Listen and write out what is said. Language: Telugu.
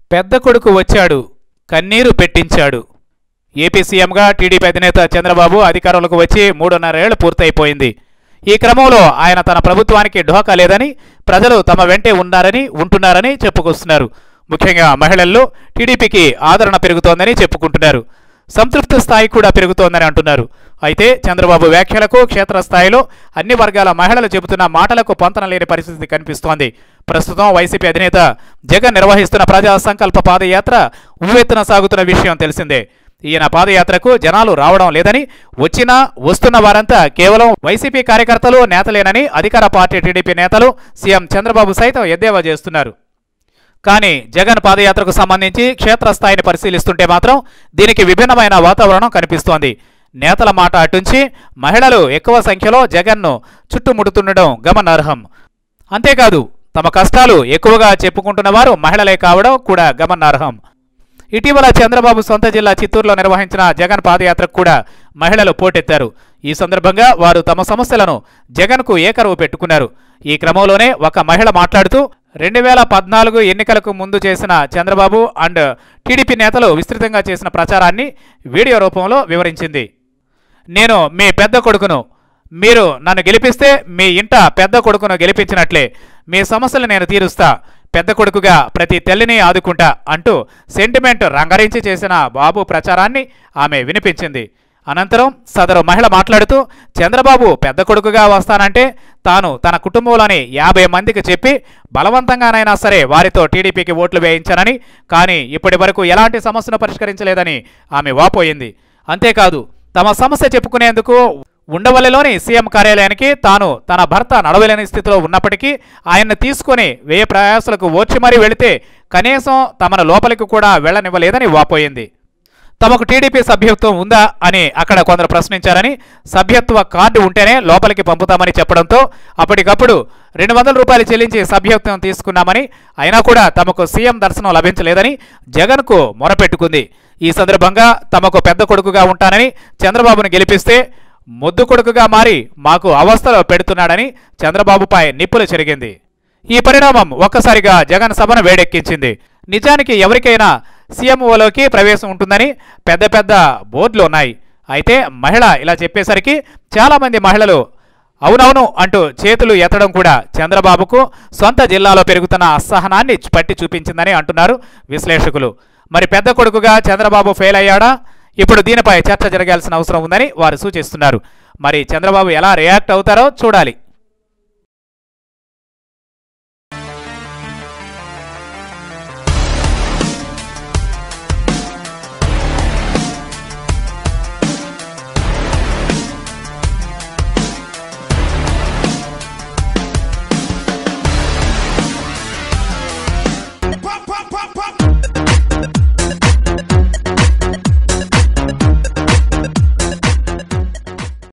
పెద్ద కొడుకు వచ్చాడు కన్నీరు పెట్టించాడు ఏపీ సీఎంగా టీడీపీ అధినేత చంద్రబాబు అధికారంలోకి వచ్చి మూడున్నరేళ్లు పూర్తయిపోయింది ఈ క్రమంలో ఆయన తన ప్రభుత్వానికి ఢోకా లేదని ప్రజలు తమ వెంటే ఉన్నారని ఉంటున్నారని చెప్పుకొస్తున్నారు ముఖ్యంగా మహిళల్లో టీడీపీకి ఆదరణ పెరుగుతోందని చెప్పుకుంటున్నారు సంతృప్తి స్థాయి కూడా పెరుగుతోందని అంటున్నారు అయితే చంద్రబాబు వ్యాఖ్యలకు క్షేత్రస్థాయిలో అన్ని వర్గాల మహిళలు చెబుతున్న మాటలకు పొంతన లేని పరిస్థితి కనిపిస్తోంది ప్రస్తుతం వైసీపీ అధినేత జగన్ నిర్వహిస్తున్న ప్రజా సంకల్ప పాదయాత్ర ఉవ్వెత్తున సాగుతున్న విషయం తెలిసిందే ఈయన పాదయాత్రకు జనాలు రావడం లేదని వచ్చినా వస్తున్న వారంతా కేవలం వైసీపీ కార్యకర్తలు నేతలేనని అధికార పార్టీ టీడీపీ నేతలు సీఎం చంద్రబాబు సైతం ఎద్దేవా చేస్తున్నారు కానీ జగన్ పాదయాత్రకు సంబంధించి క్షేత్రస్థాయిని పరిశీలిస్తుంటే మాత్రం దీనికి విభిన్నమైన వాతావరణం కనిపిస్తోంది నేతల మాట అటుంచి మహిళలు ఎక్కువ సంఖ్యలో జగన్ను చుట్టుముడుతుండడం గమనార్హం అంతేకాదు తమ కష్టాలు ఎక్కువగా చెప్పుకుంటున్న వారు మహిళలే కావడం కూడా గమనార్హం ఇటీవల చంద్రబాబు సొంత జిల్లా చిత్తూరులో నిర్వహించిన జగన్ పాదయాత్రకు కూడా మహిళలు పోటెత్తారు ఈ సందర్భంగా వారు తమ సమస్యలను జగన్కు ఏకరువు పెట్టుకున్నారు ఈ క్రమంలోనే ఒక మహిళ మాట్లాడుతూ రెండు వేల పద్నాలుగు ఎన్నికలకు ముందు చేసిన చంద్రబాబు అండ్ టీడీపీ నేతలు విస్తృతంగా చేసిన ప్రచారాన్ని వీడియో రూపంలో వివరించింది నేను మీ పెద్ద కొడుకును మీరు నన్ను గెలిపిస్తే మీ ఇంట పెద్ద కొడుకును గెలిపించినట్లే మీ సమస్యలు నేను తీరుస్తా పెద్ద కొడుకుగా ప్రతి తల్లిని ఆదుకుంటా అంటూ సెంటిమెంట్ రంగరించి చేసిన బాబు ప్రచారాన్ని ఆమె వినిపించింది అనంతరం సదరు మహిళ మాట్లాడుతూ చంద్రబాబు పెద్ద కొడుకుగా వస్తానంటే తాను తన కుటుంబంలోని యాభై మందికి చెప్పి బలవంతంగానైనా సరే వారితో టీడీపీకి ఓట్లు వేయించానని కానీ ఇప్పటి వరకు ఎలాంటి సమస్యను పరిష్కరించలేదని ఆమె వాపోయింది అంతేకాదు తమ సమస్య చెప్పుకునేందుకు ఉండవల్లిలోని సీఎం కార్యాలయానికి తాను తన భర్త నడవలేని స్థితిలో ఉన్నప్పటికీ ఆయన్ని తీసుకొని వ్యయ ప్రయాసాలకు ఓర్చి మరీ వెళితే కనీసం తమను లోపలికి కూడా వెళ్ళనివ్వలేదని వాపోయింది తమకు టీడీపీ సభ్యత్వం ఉందా అని అక్కడ కొందరు ప్రశ్నించారని సభ్యత్వ కార్డు ఉంటేనే లోపలికి పంపుతామని చెప్పడంతో అప్పటికప్పుడు రెండు వందల రూపాయలు చెల్లించి సభ్యత్వం తీసుకున్నామని అయినా కూడా తమకు సీఎం దర్శనం లభించలేదని జగన్కు మొరపెట్టుకుంది ఈ సందర్భంగా తమకు పెద్ద కొడుకుగా ఉంటానని చంద్రబాబును గెలిపిస్తే ముద్దు కొడుకుగా మారి మాకు అవస్థలో పెడుతున్నాడని చంద్రబాబుపై నిప్పులు చెరిగింది ఈ పరిణామం ఒక్కసారిగా జగన్ సభను వేడెక్కించింది నిజానికి ఎవరికైనా సీఎంఓలోకి ప్రవేశం ఉంటుందని పెద్ద పెద్ద బోర్డులు ఉన్నాయి అయితే మహిళ ఇలా చెప్పేసరికి చాలామంది మహిళలు అవునవును అంటూ చేతులు ఎత్తడం కూడా చంద్రబాబుకు సొంత జిల్లాలో పెరుగుతున్న అసహనాన్ని పట్టి చూపించిందని అంటున్నారు విశ్లేషకులు మరి పెద్ద కొడుకుగా చంద్రబాబు ఫెయిల్ అయ్యాడా ఇప్పుడు దీనిపై చర్చ జరగాల్సిన అవసరం ఉందని వారు సూచిస్తున్నారు మరి చంద్రబాబు ఎలా రియాక్ట్ అవుతారో చూడాలి